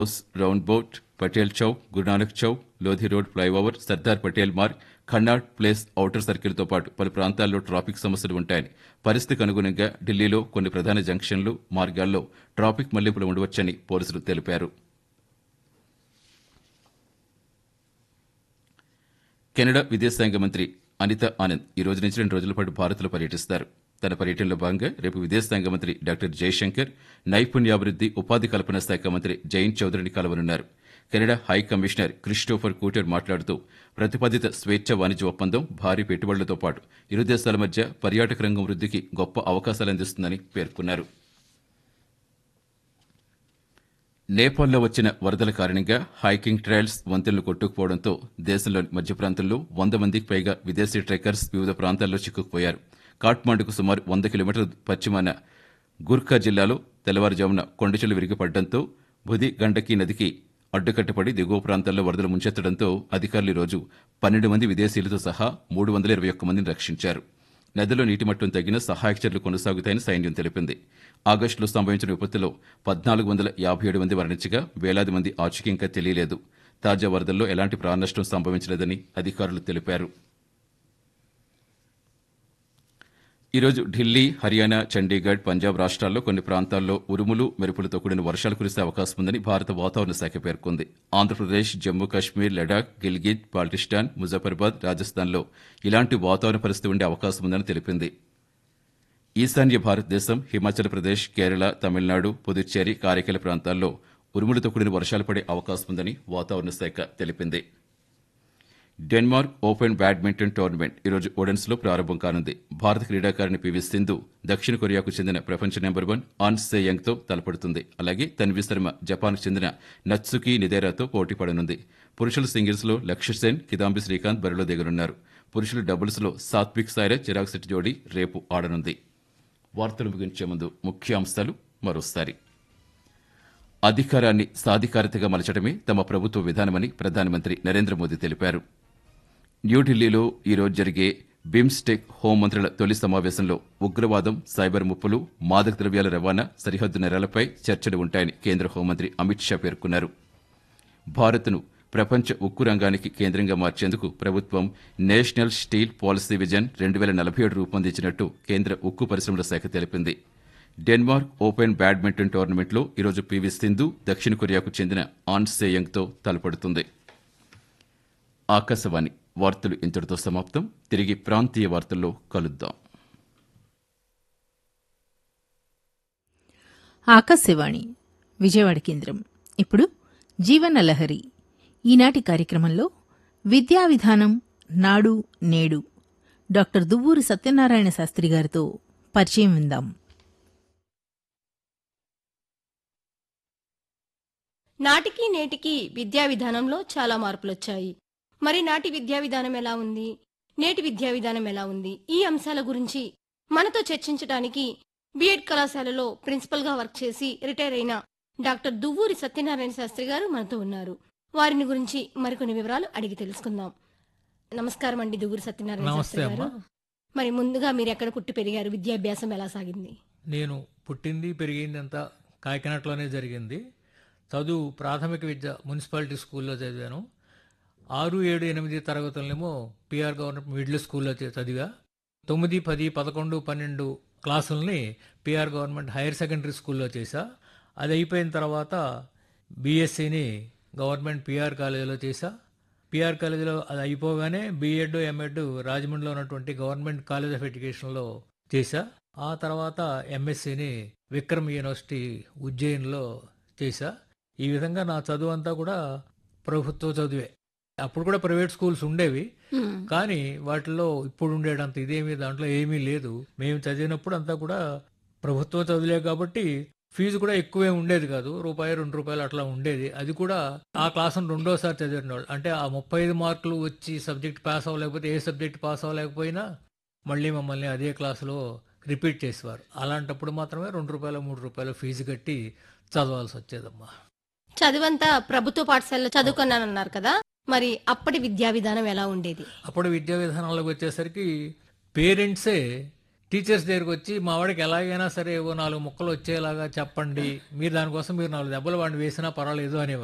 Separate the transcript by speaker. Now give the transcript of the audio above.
Speaker 1: House round boat Patel Chowk Guru Nanak Chowk Lodhi road flyover Sardar Patel Marg Connaught place outer సర్కిల్తో పాటు పలు ప్రాంతాల్లో ట్రాఫిక్ సమస్యలు ఉంటాయని పరిస్థితికి అనుగుణంగా ఢిల్లీలో కొన్ని ప్రధాన జంక్షన్లు మార్గాల్లో ట్రాఫిక్ మళ్లింపులు ఉండవచ్చని పోలీసులు తెలిపారు కెనడా విదేశాంగ మంత్రి అనిత ఆనంద్ ఈ రోజు నుంచి రెండు రోజుల పాటు భారత్లో పర్యటిస్తారు తన పర్యటనలో భాగంగా రేపు విదేశాంగ మంత్రి డాక్టర్ జయశంకర్ నైపుణ్యాభివృద్ది ఉపాధి కల్పన శాఖ మంత్రి జయంత్ చౌదరిని కలవనున్నారు Canada high commissioner Christopher Cooter మాట్లాడుతూ ప్రతిపాదిత స్వేచ్ఛ వాణిజ్య ఒప్పందం భారీ పెట్టుబడులతో పాటు ఇరు దేశాల మధ్య పర్యాటక రంగం వృద్ధికి గొప్ప అవకాశాలు అందిస్తుందని పేర్కొన్నారు నేపాల్లో వచ్చిన వరదల కారణంగా హైకింగ్ ట్రయల్స్ వంతెనలు కొట్టుకుపోవడంతో దేశంలోని మధ్య ప్రాంతంలో వంద మందికి పైగా విదేశీ ట్రెక్కర్స్ వివిధ ప్రాంతాల్లో చిక్కుకుపోయారు కాఠ్మాండుకు సుమారు వంద కిలోమీటర్ల పశ్చిమాన గుర్ఖా జిల్లాలో తెల్లవారుజామున కొండచెలు విరిగిపడడంతో బుది గండకీ నదికి అడ్డుకట్టపడి దిగువ ప్రాంతాల్లో వరదలు ముంచెత్తడంతో అధికారులు ఈ రోజు పన్నెండు మంది విదేశీయులతో సహా మూడు వందల ఇరవై ఒక్క మందిని రక్షించారు నదిలో నీటి మట్టం తగ్గిన సహాయక చర్యలు కొనసాగుతాయని సైన్యం తెలిపింది ఆగస్టులో సంభవించిన విపత్తులో పద్నాలుగు వందల యాభై ఏడు మంది మరణించగా వేలాది మంది ఆచూకీ ఇంకా తెలియలేదు తాజా వరదల్లో ఎలాంటి ప్రాణనష్టం సంభవించలేదని అధికారులు తెలిపారు ఈరోజు ఢిల్లీ హర్యానా చండీగఢ్ పంజాబ్ రాష్ట్రాల్లో కొన్ని ప్రాంతాల్లో ఉరుములు మెరుపులతో కూడిన వర్షాలు కురిసే అవకాశం ఉందని భారత వాతావరణ శాఖ పేర్కొంది ఆంధ్రప్రదేశ్ జమ్మూ కాశ్మీర్ లడాక్ గిల్గిత్ బాల్టిస్టాన్ ముజఫర్బాద్ రాజస్థాన్లో ఇలాంటి వాతావరణ పరిస్థితి ఉండే అవకాశం ఉందని తెలిపింది ఈశాన్య భారతదేశం హిమాచల్ ప్రదేశ్ కేరళ తమిళనాడు పుదుచ్చేరి కారైకల ప్రాంతాల్లో ఉరుములతో కూడిన వర్షాలు పడే అవకాశం ఉందని వాతావరణ శాఖ తెలిపింది డెన్మార్క్ ఓపెన్ బ్యాడ్మింటన్ టోర్నమెంట్ ఈరోజు ఒడెన్స్ లో ప్రారంభం కానుంది భారత క్రీడాకారిణి పివి సింధు దక్షిణ కొరియాకు చెందిన ప్రపంచ నెంబర్ వన్ ఆన్ సేయంగ్ తో తలపడుతుంది అలాగే తన్వి శర్మ జపాన్కు చెందిన నత్సుకి నిదేరాతో పోటీ పడనుంది పురుషుల సింగిల్స్ లో లక్ష్య సేన్ కిదాంబి శ్రీకాంత్ బరిలో దిగనున్నారు పురుషుల డబుల్స్ లో సాత్విక్ సాయిరాజ్ చిరాగ్ శెట్టి జోడీ రేపు ఆడనుంది వార్తలు ముగించే ముందు ముఖ్యాంశాలు మరోసారి అధికారాన్ని సాధికారతగా మలచడమే తమ ప్రభుత్వ విధానమని ప్రధానమంత్రి నరేంద్ర మోదీ తెలిపారు న్యూఢిల్లీలో ఈరోజు జరిగే బిమ్స్టెక్ హోంమంత్రుల తొలి సమావేశంలో ఉగ్రవాదం సైబర్ ముప్పులు మాదక ద్రవ్యాల రవాణా సరిహద్దు నేరాలపై చర్చలు ఉంటాయని కేంద్ర హోంమంత్రి అమిత్ షా పేర్కొన్నారు భారత్ను ప్రపంచ ఉక్కు రంగానికి కేంద్రంగా మార్చేందుకు ప్రభుత్వం నేషనల్ స్టీల్ పాలసీ విజన్ రెండు వేల నలభై ఏడు రూపొందించినట్టు కేంద్ర ఉక్కు పరిశ్రమల శాఖ తెలిపింది డెన్మార్క్ ఓపెన్ బ్యాడ్మింటన్ టోర్నమెంట్లో ఈరోజు పివి సింధు దక్షిణ కొరియాకు చెందిన ఆన్ సేయంగ్తో తలపడుతుంది ఆకాశవాణి వార్తలు ఇంతటితో సమాప్తం తిరిగి ప్రాంతీయ వార్తల్లో కలుద్దాం
Speaker 2: ఆకాశవాణి విజయవాడ కేంద్రం ఇప్పుడు జీవన లహరి ఈనాటి కార్యక్రమంలో విద్యా విధానం నాడు నేడు డాక్టర్ దువ్వూరి సత్యనారాయణ శాస్త్రి గారితో పరిచయం విందాం
Speaker 3: నాటికి నేటికి విద్యా విధానంలో చాలా మార్పులొచ్చాయి మరి నాటి విద్యా విధానం ఎలా ఉంది నేటి విద్యా విధానం ఎలా ఉంది ఈ అంశాల గురించి మనతో చర్చించడానికి బిఎడ్ కళాశాలలో ప్రిన్సిపల్ గా వర్క్ చేసి రిటైర్ అయిన డాక్టర్ దువ్వూరి సత్యనారాయణ శాస్త్రి గారు మనతో ఉన్నారు వారిని గురించి మరికొన్ని వివరాలు అడిగి తెలుసుకుందాం నమస్కారం అండి దువ్వూరి సత్యనారాయణ శాస్త్రి
Speaker 4: నమస్తే
Speaker 3: గారు
Speaker 4: అమ్మా.
Speaker 3: మరి ముందుగా మీరు ఎక్కడ పుట్టి పెరిగారు విద్యాభ్యాసం ఎలా సాగింది
Speaker 4: నేను పుట్టింది పెరిగింది అంతా కాకినాడలోనే జరిగింది చదువు ప్రాథమిక విద్య మున్సిపాలిటీ స్కూల్లో చదివాను ఆరు ఏడు ఎనిమిది తరగతులనేమో పిఆర్ గవర్నమెంట్ మిడిల్ స్కూల్లో చే- చదివా తొమ్మిది పది పదకొండు పన్నెండు క్లాసుల్ని పిఆర్ గవర్నమెంట్ హైయర్ సెకండరీ స్కూల్లో చేశా అది అయిపోయిన తర్వాత బీఎస్సీని గవర్నమెంట్ పిఆర్ కాలేజీలో చేశా పిఆర్ కాలేజీలో అది అయిపోగానే బీఎడ్ ఎంఎడ్ రాజమండ్రిలో ఉన్నటువంటి గవర్నమెంట్ కాలేజ్ ఆఫ్ ఎడ్యుకేషన్లో చేశా ఆ తర్వాత ఎంఎస్సిని విక్రమ్ యూనివర్సిటీ ఉజ్జయిన్లో చేశా ఈ విధంగా నా చదువు అంతా కూడా ప్రభుత్వ చదువే అప్పుడు కూడా ప్రైవేట్ స్కూల్స్ ఉండేవి కానీ వాటిలో ఇప్పుడు ఉండేటంత ఇదేమీ దాంట్లో ఏమీ లేదు మేము చదివినప్పుడు అంతా కూడా ప్రభుత్వ చదువులే కాబట్టి ఫీజు కూడా ఎక్కువే ఉండేది కాదు రూపాయి రెండు రూపాయలు అట్లా ఉండేది అది కూడా ఆ క్లాసును రెండోసారి చదివిన వాళ్ళు అంటే ఆ ముప్పై ఐదు మార్కులు వచ్చి సబ్జెక్ట్ పాస్ అవ్వలేకపోతే ఏ సబ్జెక్ట్ పాస్ అవ్వలేకపోయినా మళ్ళీ మమ్మల్ని అదే క్లాసులో రిపీట్ చేసేవారు అలాంటప్పుడు మాత్రమే రెండు రూపాయలు మూడు రూపాయలు ఫీజు కట్టి చదవాల్సి వచ్చేదమ్మా
Speaker 3: చదువంతా ప్రభుత్వ పాఠశాలలో చదువుకున్నానన్నారు కదా మరి అప్పటి విద్యా విధానం ఎలా ఉండేది
Speaker 4: అప్పుడు విద్యా విధానాలకు వచ్చేసరికి పేరెంట్సే టీచర్స్ దగ్గరికి వచ్చి మా వాడికి ఎలాగైనా సరే ఓ నాలుగు ముక్కలు వచ్చేలాగా చెప్పండి మీరు దానికోసం మీరు నాలుగు దెబ్బలు వాడిని వేసినా పర్వాలేదు అనేవారు